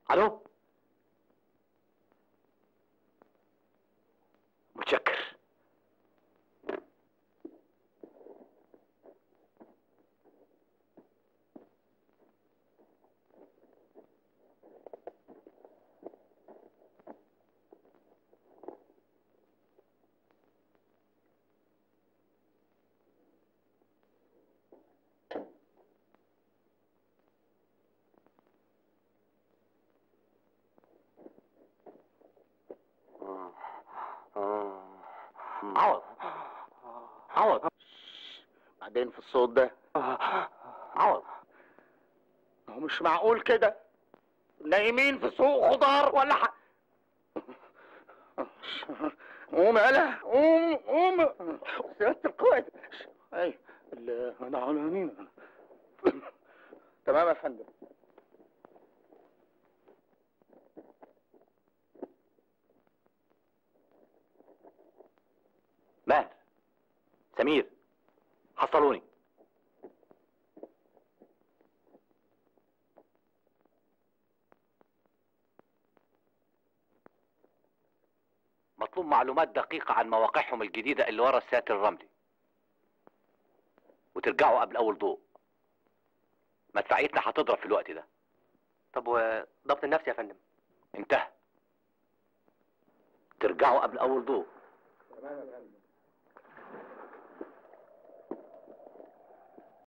الو متشكر عوض عوض بعدين في الصوت ده عوض هو مش معقول كده نايمين في سوق خضار ولا ح... قوم يالا قوم قوم سيادة القائد اي ال- انا على يمين تمام يا فندم ماهر سمير حصلوني مطلوب معلومات دقيقة عن مواقعهم الجديدة اللي ورا الساتر الرملي وترجعوا قبل أول ضوء مدفعيتنا هتضرب في الوقت ده طب وضبط النفس يا فندم انتهى ترجعوا قبل أول ضوء تمام يا فندم